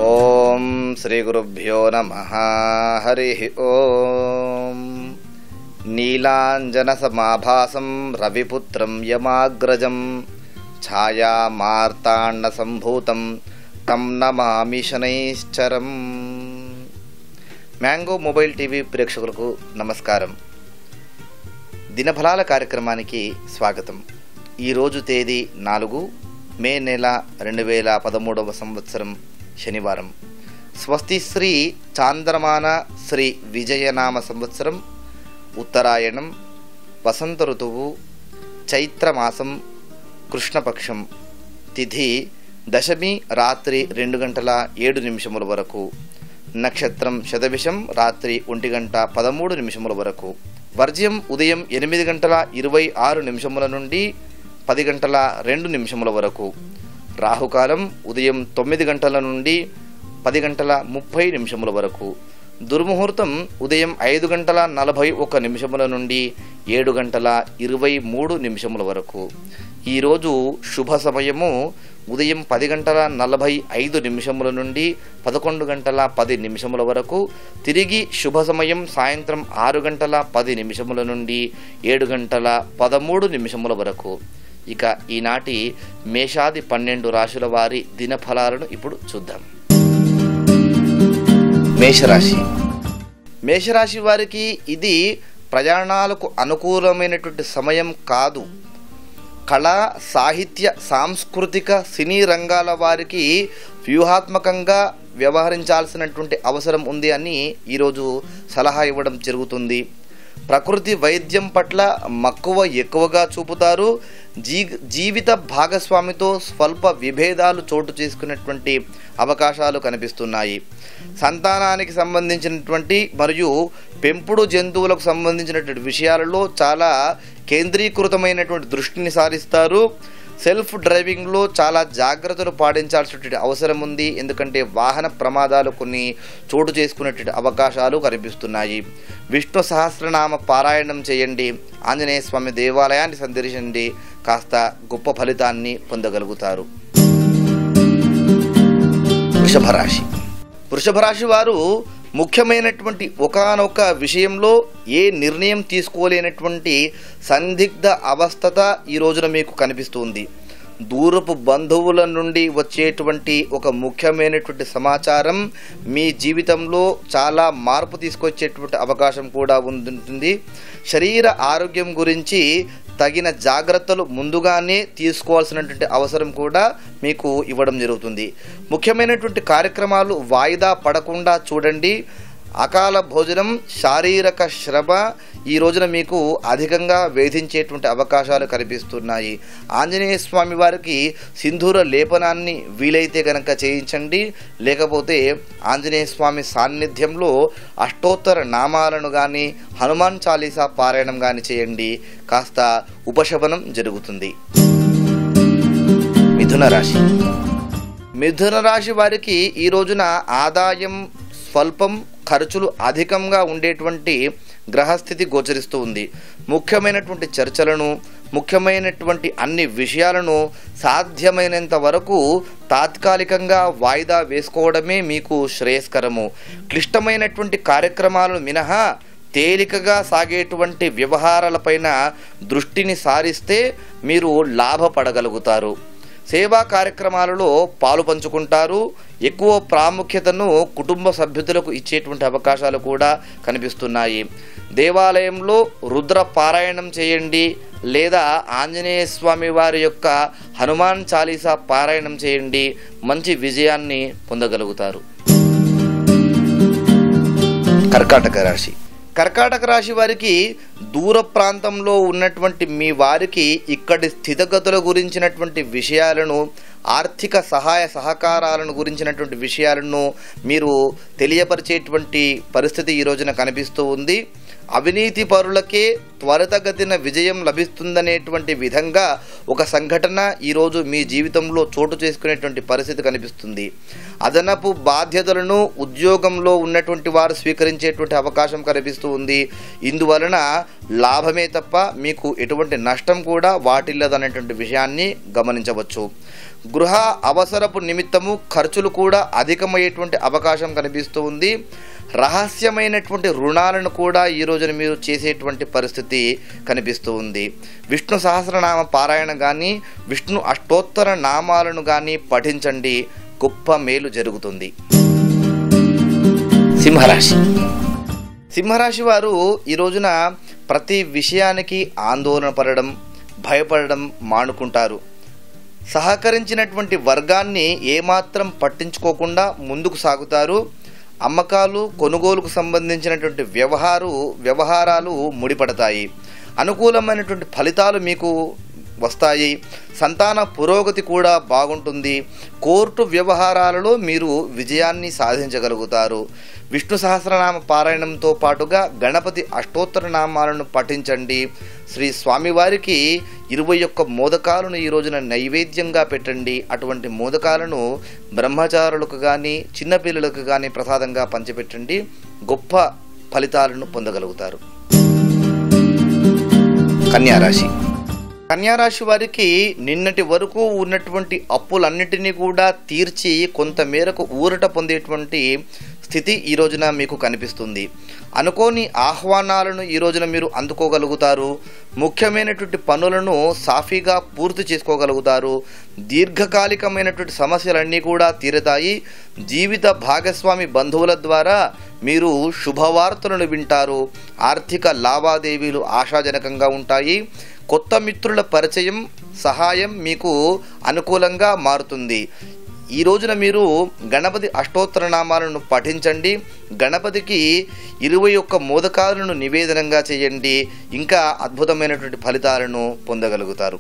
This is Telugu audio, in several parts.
ఓం శ్రీ గురుభ్యో నమ హరి ఓం నీలాంజన సమాభాసం రవిపుత్రం యమాగ్రజం ఛాయా మార్తాండ సంభూతం తం నమామి శనైశ్చరం మ్యాంగో మొబైల్ టీవీ ప్రేక్షకులకు నమస్కారం దినఫలాల కార్యక్రమానికి స్వాగతం ఈరోజు తేదీ నాలుగు మే నెల రెండు వేల పదమూడవ సంవత్సరం శనివారం స్వస్తి శ్రీ చాంద్రమాన శ్రీ విజయనామ సంవత్సరం ఉత్తరాయణం వసంత ఋతువు చైత్రమాసం కృష్ణపక్షం తిథి దశమి రాత్రి రెండు గంటల ఏడు నిమిషముల వరకు నక్షత్రం శతభిషం రాత్రి ఒంటి గంట పదమూడు నిమిషముల వరకు వర్జ్యం ఉదయం ఎనిమిది గంటల ఇరవై ఆరు నిమిషముల నుండి పది గంటల రెండు నిమిషముల వరకు రాహుకాలం ఉదయం తొమ్మిది గంటల నుండి పది గంటల ముప్పై నిమిషముల వరకు దుర్ముహూర్తం ఉదయం ఐదు గంటల నలభై ఒక నిమిషముల నుండి ఏడు గంటల ఇరవై మూడు నిమిషముల వరకు ఈరోజు శుభ సమయము ఉదయం పది గంటల నలభై ఐదు నిమిషముల నుండి పదకొండు గంటల పది నిమిషముల వరకు తిరిగి శుభ సమయం సాయంత్రం ఆరు గంటల పది నిమిషముల నుండి ఏడు గంటల పదమూడు నిమిషముల వరకు ఇక ఈనాటి మేషాది పన్నెండు రాశుల వారి దినఫలాలను ఇప్పుడు చూద్దాం మేషరాశి మేషరాశి వారికి ఇది ప్రయాణాలకు అనుకూలమైనటువంటి సమయం కాదు కళా సాహిత్య సాంస్కృతిక సినీ రంగాల వారికి వ్యూహాత్మకంగా వ్యవహరించాల్సినటువంటి అవసరం ఉంది అని ఈరోజు సలహా ఇవ్వడం జరుగుతుంది ప్రకృతి వైద్యం పట్ల మక్కువ ఎక్కువగా చూపుతారు జీ జీవిత భాగస్వామితో స్వల్ప విభేదాలు చోటు చేసుకునేటువంటి అవకాశాలు కనిపిస్తున్నాయి సంతానానికి సంబంధించినటువంటి మరియు పెంపుడు జంతువులకు సంబంధించినటువంటి విషయాలలో చాలా కేంద్రీకృతమైనటువంటి దృష్టిని సారిస్తారు సెల్ఫ్ డ్రైవింగ్లో చాలా జాగ్రత్తలు పాటించాల్సినటువంటి అవసరం ఉంది ఎందుకంటే వాహన ప్రమాదాలు కొన్ని చోటు చేసుకునేటువంటి అవకాశాలు కనిపిస్తున్నాయి విష్ణు సహస్రనామ పారాయణం చేయండి ఆంజనేయ స్వామి దేవాలయాన్ని సందర్శించండి కాస్త గొప్ప ఫలితాన్ని పొందగలుగుతారు వృషభ రాశి వృషభ రాశి వారు ముఖ్యమైనటువంటి ఒకానొక విషయంలో ఏ నిర్ణయం తీసుకోలేనటువంటి సందిగ్ధ అవస్థత ఈ రోజున మీకు కనిపిస్తుంది దూరపు బంధువుల నుండి వచ్చేటువంటి ఒక ముఖ్యమైనటువంటి సమాచారం మీ జీవితంలో చాలా మార్పు తీసుకొచ్చేటువంటి అవకాశం కూడా ఉంటుంది శరీర ఆరోగ్యం గురించి తగిన జాగ్రత్తలు ముందుగానే తీసుకోవాల్సినటువంటి అవసరం కూడా మీకు ఇవ్వడం జరుగుతుంది ముఖ్యమైనటువంటి కార్యక్రమాలు వాయిదా పడకుండా చూడండి అకాల భోజనం శారీరక శ్రమ ఈ రోజున మీకు అధికంగా వేధించేటువంటి అవకాశాలు కనిపిస్తున్నాయి ఆంజనేయ స్వామి వారికి సింధూర లేపనాన్ని వీలైతే కనుక చేయించండి లేకపోతే ఆంజనేయ స్వామి సాన్నిధ్యంలో అష్టోత్తర నామాలను కానీ హనుమాన్ చాలీసా పారాయణం కానీ చేయండి కాస్త ఉపశమనం జరుగుతుంది మిథున రాశి మిథున రాశి వారికి ఈ రోజున ఆదాయం స్వల్పం ఖర్చులు అధికంగా ఉండేటువంటి గ్రహస్థితి గోచరిస్తూ ఉంది ముఖ్యమైనటువంటి చర్చలను ముఖ్యమైనటువంటి అన్ని విషయాలను సాధ్యమైనంత వరకు తాత్కాలికంగా వాయిదా వేసుకోవడమే మీకు శ్రేయస్కరము క్లిష్టమైనటువంటి కార్యక్రమాలను మినహా తేలికగా సాగేటువంటి వ్యవహారాలపైన దృష్టిని సారిస్తే మీరు లాభపడగలుగుతారు సేవా కార్యక్రమాలలో పాలు పంచుకుంటారు ఎక్కువ ప్రాముఖ్యతను కుటుంబ సభ్యులకు ఇచ్చేటువంటి అవకాశాలు కూడా కనిపిస్తున్నాయి దేవాలయంలో రుద్ర పారాయణం చేయండి లేదా ఆంజనేయ స్వామి వారి యొక్క హనుమాన్ చాలీసా పారాయణం చేయండి మంచి విజయాన్ని పొందగలుగుతారు కర్కాటక రాశి కర్కాటక రాశి వారికి దూర ప్రాంతంలో ఉన్నటువంటి మీ వారికి ఇక్కడి స్థితిగతుల గురించినటువంటి విషయాలను ఆర్థిక సహాయ సహకారాలను గురించినటువంటి విషయాలను మీరు తెలియపరిచేటువంటి పరిస్థితి ఈ రోజున కనిపిస్తూ ఉంది అవినీతి పరులకే త్వరితగతిన విజయం లభిస్తుందనేటువంటి విధంగా ఒక సంఘటన ఈరోజు మీ జీవితంలో చోటు చేసుకునేటువంటి పరిస్థితి కనిపిస్తుంది అదనపు బాధ్యతలను ఉద్యోగంలో ఉన్నటువంటి వారు స్వీకరించేటువంటి అవకాశం కనిపిస్తూ ఉంది ఇందువలన లాభమే తప్ప మీకు ఎటువంటి నష్టం కూడా వాటిల్లదనేటువంటి విషయాన్ని గమనించవచ్చు గృహ అవసరపు నిమిత్తము ఖర్చులు కూడా అధికమయ్యేటువంటి అవకాశం కనిపిస్తూ ఉంది రహస్యమైనటువంటి రుణాలను కూడా ఈ రోజున మీరు చేసేటువంటి పరిస్థితి కనిపిస్తూ ఉంది విష్ణు సహస్రనామ పారాయణ కానీ విష్ణు అష్టోత్తర నామాలను కానీ పఠించండి గొప్ప మేలు జరుగుతుంది సింహరాశి సింహరాశి వారు ఈ రోజున ప్రతి విషయానికి ఆందోళన పడడం భయపడడం మానుకుంటారు సహకరించినటువంటి వర్గాన్ని ఏమాత్రం పట్టించుకోకుండా ముందుకు సాగుతారు అమ్మకాలు కొనుగోలుకు సంబంధించినటువంటి వ్యవహారు వ్యవహారాలు ముడిపడతాయి అనుకూలమైనటువంటి ఫలితాలు మీకు వస్తాయి సంతాన పురోగతి కూడా బాగుంటుంది కోర్టు వ్యవహారాలలో మీరు విజయాన్ని సాధించగలుగుతారు విష్ణు సహస్రనామ పారాయణంతో పాటుగా గణపతి అష్టోత్తర నామాలను పఠించండి శ్రీ స్వామివారికి ఇరవై ఒక్క మోదకాలను ఈ రోజున నైవేద్యంగా పెట్టండి అటువంటి మోదకాలను బ్రహ్మచారులకు కానీ చిన్నపిల్లలకు కానీ ప్రసాదంగా పంచిపెట్టండి గొప్ప ఫలితాలను పొందగలుగుతారు కన్యారాశి కన్యారాశి వారికి నిన్నటి వరకు ఉన్నటువంటి అప్పులన్నిటినీ కూడా తీర్చి కొంత మేరకు ఊరట పొందేటువంటి స్థితి ఈ రోజున మీకు కనిపిస్తుంది అనుకోని ఆహ్వానాలను ఈ రోజున మీరు అందుకోగలుగుతారు ముఖ్యమైనటువంటి పనులను సాఫీగా పూర్తి చేసుకోగలుగుతారు దీర్ఘకాలికమైనటువంటి సమస్యలన్నీ కూడా తీరుతాయి జీవిత భాగస్వామి బంధువుల ద్వారా మీరు శుభవార్తలను వింటారు ఆర్థిక లావాదేవీలు ఆశాజనకంగా ఉంటాయి కొత్త మిత్రుల పరిచయం సహాయం మీకు అనుకూలంగా మారుతుంది ఈ రోజున మీరు గణపతి అష్టోత్తర నామాలను పఠించండి గణపతికి ఇరవై ఒక్క మోదకాలను నివేదనంగా చేయండి ఇంకా అద్భుతమైనటువంటి ఫలితాలను పొందగలుగుతారు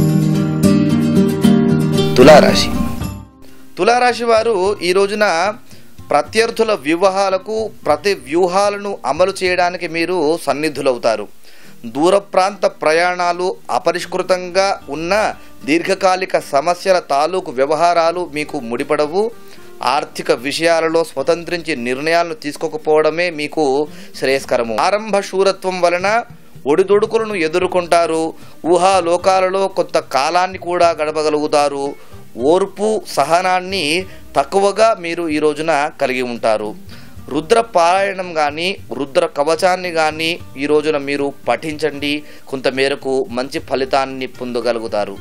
తులారాశి తులారాశి వారు ఈ రోజున ప్రత్యర్థుల వ్యూహాలకు ప్రతి వ్యూహాలను అమలు చేయడానికి మీరు సన్నిధులవుతారు దూర ప్రాంత ప్రయాణాలు అపరిష్కృతంగా ఉన్న దీర్ఘకాలిక సమస్యల తాలూకు వ్యవహారాలు మీకు ముడిపడవు ఆర్థిక విషయాలలో స్వతంత్రించి నిర్ణయాలను తీసుకోకపోవడమే మీకు శ్రేయస్కరము ఆరంభ శూరత్వం వలన ఒడిదొడుకులను ఎదుర్కొంటారు ఊహాలోకాలలో కొంత కాలాన్ని కూడా గడపగలుగుతారు ఓర్పు సహనాన్ని తక్కువగా మీరు ఈ రోజున కలిగి ఉంటారు రుద్ర పారాయణం కానీ రుద్ర కవచాన్ని కానీ ఈ రోజున మీరు పఠించండి కొంత మేరకు మంచి ఫలితాన్ని పొందగలుగుతారు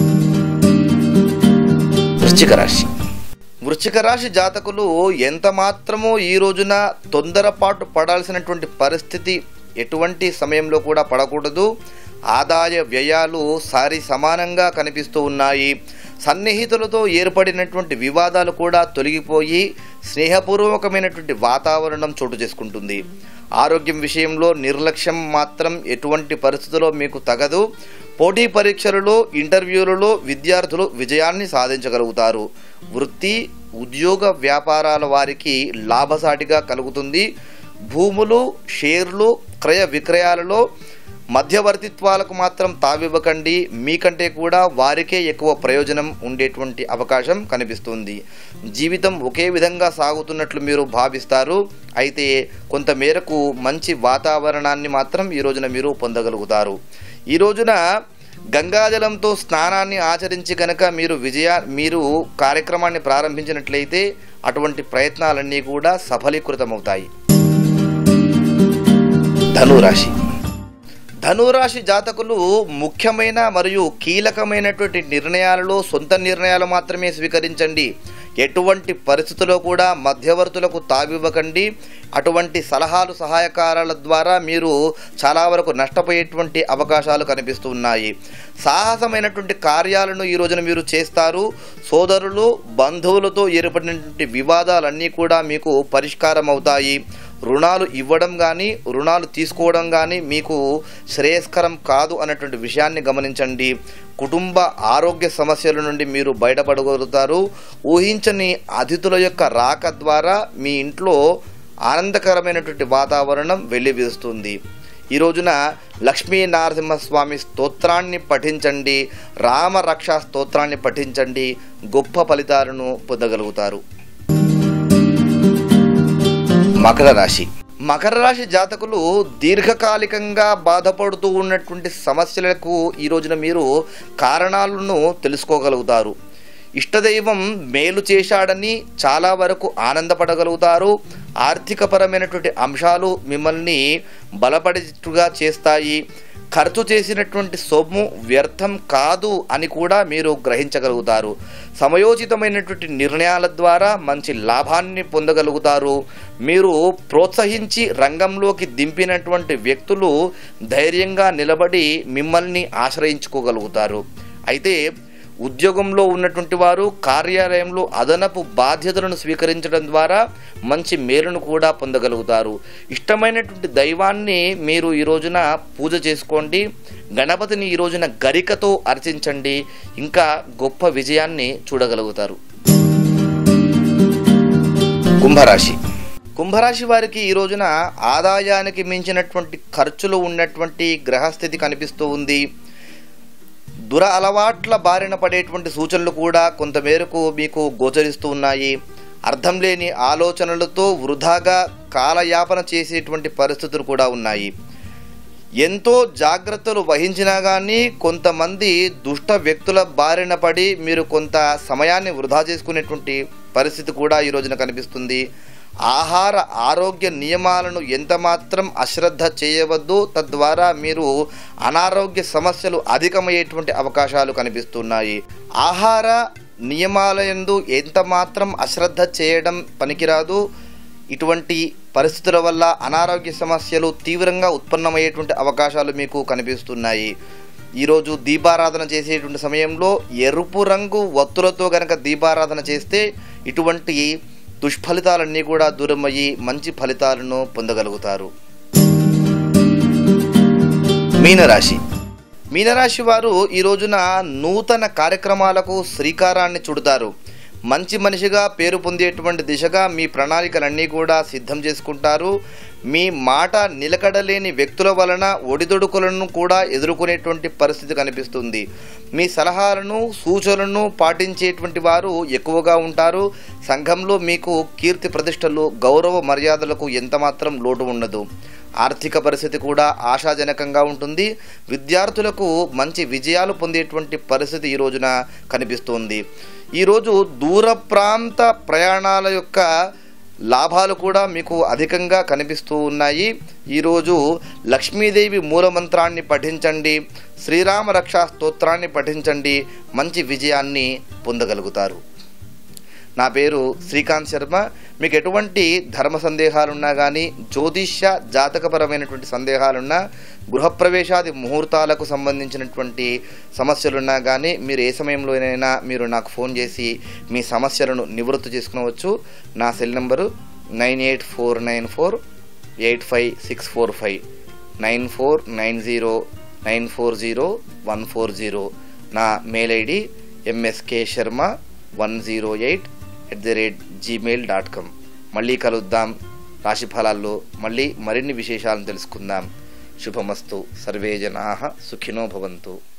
వృశ్చిక రాశి వృశ్చిక రాశి జాతకులు ఎంత మాత్రమో ఈ రోజున తొందరపాటు పడాల్సినటువంటి పరిస్థితి ఎటువంటి సమయంలో కూడా పడకూడదు ఆదాయ వ్యయాలు సారి సమానంగా కనిపిస్తూ ఉన్నాయి సన్నిహితులతో ఏర్పడినటువంటి వివాదాలు కూడా తొలగిపోయి స్నేహపూర్వకమైనటువంటి వాతావరణం చోటు చేసుకుంటుంది ఆరోగ్యం విషయంలో నిర్లక్ష్యం మాత్రం ఎటువంటి పరిస్థితుల్లో మీకు తగదు పోటీ పరీక్షలలో ఇంటర్వ్యూలలో విద్యార్థులు విజయాన్ని సాధించగలుగుతారు వృత్తి ఉద్యోగ వ్యాపారాల వారికి లాభసాటిగా కలుగుతుంది భూములు షేర్లు క్రయ విక్రయాలలో మధ్యవర్తిత్వాలకు మాత్రం తావివ్వకండి మీకంటే కూడా వారికే ఎక్కువ ప్రయోజనం ఉండేటువంటి అవకాశం కనిపిస్తుంది జీవితం ఒకే విధంగా సాగుతున్నట్లు మీరు భావిస్తారు అయితే కొంత మేరకు మంచి వాతావరణాన్ని మాత్రం ఈ రోజున మీరు పొందగలుగుతారు ఈ రోజున గంగాజలంతో స్నానాన్ని ఆచరించి కనుక మీరు విజయ మీరు కార్యక్రమాన్ని ప్రారంభించినట్లయితే అటువంటి ప్రయత్నాలన్నీ కూడా సఫలీకృతమవుతాయి ధనురాశి ధనురాశి జాతకులు ముఖ్యమైన మరియు కీలకమైనటువంటి నిర్ణయాలలో సొంత నిర్ణయాలు మాత్రమే స్వీకరించండి ఎటువంటి పరిస్థితుల్లో కూడా మధ్యవర్తులకు తావివ్వకండి అటువంటి సలహాలు సహాయకారాల ద్వారా మీరు చాలా వరకు నష్టపోయేటువంటి అవకాశాలు కనిపిస్తూ ఉన్నాయి సాహసమైనటువంటి కార్యాలను ఈ రోజున మీరు చేస్తారు సోదరులు బంధువులతో ఏర్పడినటువంటి వివాదాలన్నీ కూడా మీకు పరిష్కారం అవుతాయి రుణాలు ఇవ్వడం కానీ రుణాలు తీసుకోవడం కానీ మీకు శ్రేయస్కరం కాదు అన్నటువంటి విషయాన్ని గమనించండి కుటుంబ ఆరోగ్య సమస్యల నుండి మీరు బయటపడగలుగుతారు ఊహించని అతిథుల యొక్క రాక ద్వారా మీ ఇంట్లో ఆనందకరమైనటువంటి వాతావరణం వెల్లివిస్తుంది ఈ రోజున లక్ష్మీ నరసింహస్వామి స్తోత్రాన్ని పఠించండి రామరక్షా స్తోత్రాన్ని పఠించండి గొప్ప ఫలితాలను పొందగలుగుతారు మకర రాశి మకర రాశి జాతకులు దీర్ఘకాలికంగా బాధపడుతూ ఉన్నటువంటి సమస్యలకు ఈ రోజున మీరు కారణాలను తెలుసుకోగలుగుతారు ఇష్టదైవం మేలు చేశాడని చాలా వరకు ఆనందపడగలుగుతారు ఆర్థికపరమైనటువంటి అంశాలు మిమ్మల్ని బలపడేట్టుగా చేస్తాయి ఖర్చు చేసినటువంటి సొమ్ము వ్యర్థం కాదు అని కూడా మీరు గ్రహించగలుగుతారు సమయోచితమైనటువంటి నిర్ణయాల ద్వారా మంచి లాభాన్ని పొందగలుగుతారు మీరు ప్రోత్సహించి రంగంలోకి దింపినటువంటి వ్యక్తులు ధైర్యంగా నిలబడి మిమ్మల్ని ఆశ్రయించుకోగలుగుతారు అయితే ఉద్యోగంలో ఉన్నటువంటి వారు కార్యాలయంలో అదనపు బాధ్యతలను స్వీకరించడం ద్వారా మంచి మేలును కూడా పొందగలుగుతారు ఇష్టమైనటువంటి దైవాన్ని మీరు ఈ రోజున పూజ చేసుకోండి గణపతిని ఈ రోజున గరికతో అర్చించండి ఇంకా గొప్ప విజయాన్ని చూడగలుగుతారు కుంభరాశి కుంభరాశి వారికి ఈ రోజున ఆదాయానికి మించినటువంటి ఖర్చులు ఉన్నటువంటి గ్రహస్థితి కనిపిస్తూ ఉంది దుర అలవాట్ల బారిన పడేటువంటి సూచనలు కూడా కొంతమేరకు మీకు గోచరిస్తూ ఉన్నాయి అర్థం లేని ఆలోచనలతో వృధాగా కాలయాపన చేసేటువంటి పరిస్థితులు కూడా ఉన్నాయి ఎంతో జాగ్రత్తలు వహించినా కానీ కొంతమంది దుష్ట వ్యక్తుల బారిన పడి మీరు కొంత సమయాన్ని వృధా చేసుకునేటువంటి పరిస్థితి కూడా ఈ రోజున కనిపిస్తుంది ఆహార ఆరోగ్య నియమాలను ఎంతమాత్రం అశ్రద్ధ చేయవద్దు తద్వారా మీరు అనారోగ్య సమస్యలు అధికమయ్యేటువంటి అవకాశాలు కనిపిస్తున్నాయి ఆహార నియమాలయందు ఎంత మాత్రం అశ్రద్ధ చేయడం పనికిరాదు ఇటువంటి పరిస్థితుల వల్ల అనారోగ్య సమస్యలు తీవ్రంగా ఉత్పన్నమయ్యేటువంటి అవకాశాలు మీకు కనిపిస్తున్నాయి ఈరోజు దీపారాధన చేసేటువంటి సమయంలో ఎరుపు రంగు ఒత్తులతో గనక దీపారాధన చేస్తే ఇటువంటి దుష్ఫలితాలన్నీ కూడా దూరమయ్యి మంచి ఫలితాలను పొందగలుగుతారు మీనరాశి మీనరాశి వారు ఈ రోజున నూతన కార్యక్రమాలకు శ్రీకారాన్ని చుడతారు మంచి మనిషిగా పేరు పొందేటువంటి దిశగా మీ ప్రణాళికలన్నీ కూడా సిద్ధం చేసుకుంటారు మీ మాట నిలకడలేని వ్యక్తుల వలన ఒడిదొడుకులను కూడా ఎదుర్కొనేటువంటి పరిస్థితి కనిపిస్తుంది మీ సలహాలను సూచనలను పాటించేటువంటి వారు ఎక్కువగా ఉంటారు సంఘంలో మీకు కీర్తి ప్రతిష్టలు గౌరవ మర్యాదలకు ఎంతమాత్రం లోటు ఉండదు ఆర్థిక పరిస్థితి కూడా ఆశాజనకంగా ఉంటుంది విద్యార్థులకు మంచి విజయాలు పొందేటువంటి పరిస్థితి ఈ రోజున కనిపిస్తుంది ఈరోజు దూర ప్రాంత ప్రయాణాల యొక్క లాభాలు కూడా మీకు అధికంగా కనిపిస్తూ ఉన్నాయి ఈరోజు లక్ష్మీదేవి మూలమంత్రాన్ని పఠించండి శ్రీరామ రక్షా స్తోత్రాన్ని పఠించండి మంచి విజయాన్ని పొందగలుగుతారు నా పేరు శ్రీకాంత్ శర్మ మీకు ఎటువంటి ధర్మ సందేహాలున్నా కానీ జ్యోతిష్య జాతకపరమైనటువంటి సందేహాలున్నా గృహప్రవేశాది ముహూర్తాలకు సంబంధించినటువంటి సమస్యలున్నా కానీ మీరు ఏ సమయంలోనైనా మీరు నాకు ఫోన్ చేసి మీ సమస్యలను నివృత్తి చేసుకునవచ్చు నా cell number nine eight four nine four eight five six four five nine four nine zero nine four zero one four zero నా mail ID MSK Sharma one zero eight at the rate Gmail dot com మళ్ళీ కలుద్దాం రాశి ఫలాల్లో మళ్ళీ మరిన్ని విశేషాలను తెలుసుకుందాం శుభమస్తు సర్వే జనా సుఖినో భవంతు